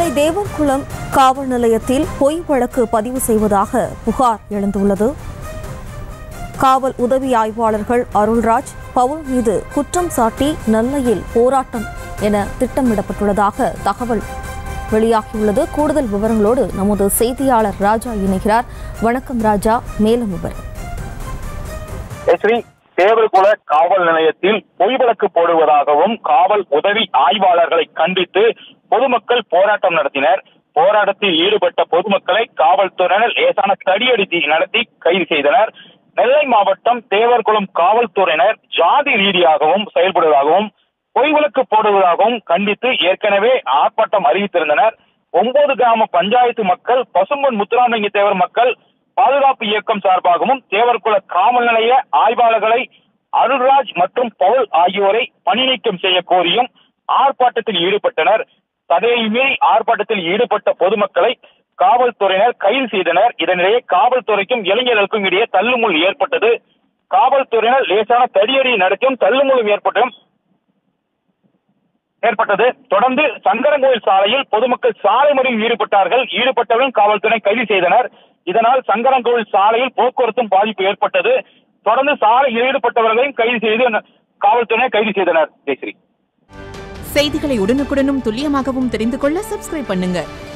நெல்லை தேவர்குளம் காவல் நிலையத்தில் பொய் வழக்கு பதிவு செய்வதாக புகார் எழுந்துள்ளது காவல் உதவி ஆய்வாளர்கள் அருள்ராஜ் பவுல் மீது குற்றம் சாட்டி நெல்லையில் போராட்டம் என திட்டமிடப்பட்டுள்ளதாக தகவல் வெளியாகியுள்ளது கூடுதல் விவரங்களோடு நமது செய்தியாளர் ராஜா இணைகிறார் வணக்கம் ராஜா மேலும் விவரம் ஸ்ரீ தேவர்குல காவல் நிலையத்தில் பொய் வழக்கு போடுவதாகவும் காவல் உதவி ஆய்வாளர்களை கண்டித்து பொதுமக்கள் போராட்டம் நடத்தினர் போராட்டத்தில் ஈடுபட்ட பொதுமக்களை காவல்துறையினர் லேசான தடியடி நடத்தி கைது செய்தனர் நெல்லை மாவட்டம் தேவர்குளம் காவல்துறையினர் ஜாதி ரீதியாகவும் செயல்படுவதாகவும் பொய் வழக்கு போடுவதாகவும் கண்டித்து ஏற்கனவே ஆர்ப்பாட்டம் அறிவித்திருந்தனர் ஒன்பது கிராம பஞ்சாயத்து மக்கள் பசும்பொன் முத்துராமலிங்க தேவர் மக்கள் பாதுகாப்பு இயக்கம் சார்பாகவும் தேவர்குல காவல் நிலைய ஆய்வாளர்களை அருள்ராஜ் மற்றும் பவுல் ஆகியோரை பணி நீக்கம் செய்ய கோரியும் ஆர்ப்பாட்டத்தில் ஈடுபட்டனர் தடையை மீறி ஆர்ப்பாட்டத்தில் ஈடுபட்ட பொதுமக்களை காவல்துறையினர் கைது செய்தனர் இதனிடையே காவல்துறைக்கும் இளைஞர்களுக்கும் இடையே தள்ளுமுள் ஏற்பட்டது காவல்துறையினர் லேசான தடியடி நடத்தியும் தள்ளுமுள்ளும் ஏற்பட்டும் ஏற்பட்டது தொடர்ந்து சங்கரங்கோயில் சாலையில் பொதுமக்கள் சாலை மறியலில் ஈடுபட்டார்கள் ஈடுபட்டவர்களும் காவல்துறை கைது செய்தனர் இதனால் சங்கரங்கோயில் சாலையில் போக்குவரத்தும் பாதிப்பு ஏற்பட்டது தொடர்ந்து சாலையில் ஈடுபட்டவர்களையும் கைது செய்து காவல்துறையினர் கைது செய்தனர் ஜெயஸ்ரீ செய்திகளை உடனுக்குடனும் துல்லியமாகவும் தெரிந்து கொள்ள சப்ஸ்கிரைப் பண்ணுங்க